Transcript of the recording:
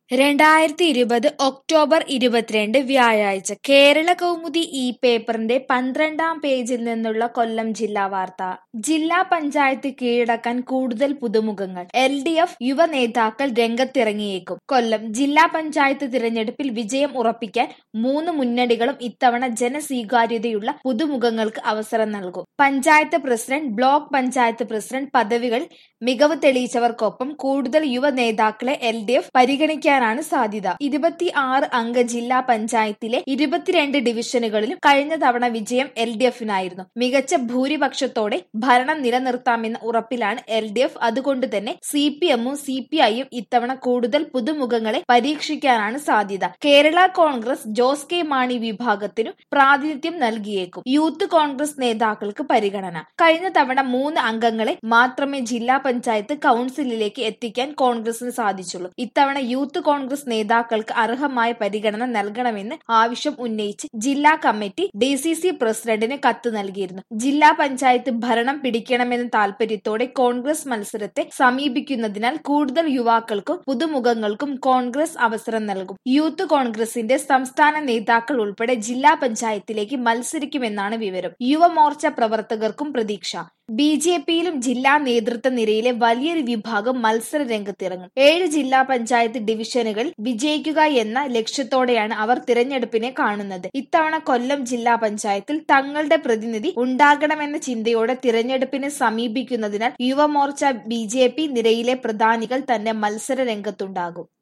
രണ്ടായിരത്തി ഇരുപത് ഒക്ടോബർ ഇരുപത്തിരണ്ട് വ്യാഴാഴ്ച കേരള കൗമുദി ഈ പേപ്പറിന്റെ പന്ത്രണ്ടാം പേജിൽ നിന്നുള്ള കൊല്ലം ജില്ലാ വാർത്ത ജില്ലാ പഞ്ചായത്ത് കീഴടക്കാൻ കൂടുതൽ പുതുമുഖങ്ങൾ എൽ ഡി എഫ് യുവ നേതാക്കൾ രംഗത്തിറങ്ങിയേക്കും കൊല്ലം ജില്ലാ പഞ്ചായത്ത് തിരഞ്ഞെടുപ്പിൽ വിജയം ഉറപ്പിക്കാൻ മൂന്ന് മുന്നണികളും ഇത്തവണ ജനസ്വീകാര്യതയുള്ള പുതുമുഖങ്ങൾക്ക് അവസരം നൽകും panchayat president block panchayat president പദവികളിൽ മികവ് തെളിയിച്ചവർക്കൊപ്പം കൂടുതൽ യുവ നേതാക്കളെ എൽ ഡി എഫ് പരിഗണിക്കാനാണ് സാധ്യത ഇരുപത്തി ആറ് അംഗ ജില്ലാ പഞ്ചായത്തിലെ ഇരുപത്തിരണ്ട് ഡിവിഷനുകളിലും കഴിഞ്ഞ തവണ വിജയം എൽ ഡി എഫിനായിരുന്നു മികച്ച ഭൂരിപക്ഷത്തോടെ ഭരണം നിലനിർത്താമെന്ന ഉറപ്പിലാണ് എൽ ഡി എഫ് അതുകൊണ്ട് തന്നെ സി പി എമ്മും സി പി ഐയും ഇത്തവണ കൂടുതൽ പുതുമുഖങ്ങളെ പരീക്ഷിക്കാനാണ് സാധ്യത കേരള കോൺഗ്രസ് ജോസ് കെ മാണി വിഭാഗത്തിനു പ്രാതിനിധ്യം നൽകിയേക്കും യൂത്ത് കോൺഗ്രസ് നേതാക്കൾക്ക് പരിഗണന കഴിഞ്ഞ തവണ മൂന്ന് അംഗങ്ങളെ മാത്രമേ ജില്ലാ പഞ്ചായത്ത് കൗൺസിലിലേക്ക് എത്തിക്കാൻ കോൺഗ്രസിന് സാധിച്ചുള്ളൂ ഇത്തവണ യൂത്ത് കോൺഗ്രസ് നേതാക്കൾക്ക് അർഹമായ പരിഗണന നൽകണമെന്ന് ആവശ്യം ഉന്നയിച്ച് ജില്ലാ കമ്മിറ്റി ഡി സി സി പ്രസിഡന്റിന് കത്ത് നൽകിയിരുന്നു ജില്ലാ പഞ്ചായത്ത് ഭരണം പിടിക്കണമെന്ന താൽപര്യത്തോടെ കോൺഗ്രസ് മത്സരത്തെ സമീപിക്കുന്നതിനാൽ കൂടുതൽ യുവാക്കൾക്കും പുതുമുഖങ്ങൾക്കും കോൺഗ്രസ് അവസരം നൽകും യൂത്ത് കോൺഗ്രസിന്റെ സംസ്ഥാന നേതാക്കൾ ഉൾപ്പെടെ ജില്ലാ പഞ്ചായത്തിലേക്ക് മത്സരിക്കുമെന്നാണ് വിവരം യുവമോർച്ച പ്രവർത്തകർക്കും പ്രതീക്ഷ ബി ജെ പിയിലും ജില്ലാ നേതൃത്വ നിരയിലെ വലിയൊരു വിഭാഗം മത്സര രംഗത്തിറങ്ങും ഏഴ് ജില്ലാ പഞ്ചായത്ത് ഡിവിഷനുകൾ വിജയിക്കുക എന്ന ലക്ഷ്യത്തോടെയാണ് അവർ തിരഞ്ഞെടുപ്പിനെ കാണുന്നത് ഇത്തവണ കൊല്ലം ജില്ലാ പഞ്ചായത്തിൽ തങ്ങളുടെ പ്രതിനിധി ഉണ്ടാകണമെന്ന ചിന്തയോടെ തിരഞ്ഞെടുപ്പിനെ സമീപിക്കുന്നതിനാൽ യുവമോർച്ച ബി ജെ പി നിരയിലെ പ്രധാനികൾ തന്നെ മത്സര രംഗത്തുണ്ടാകും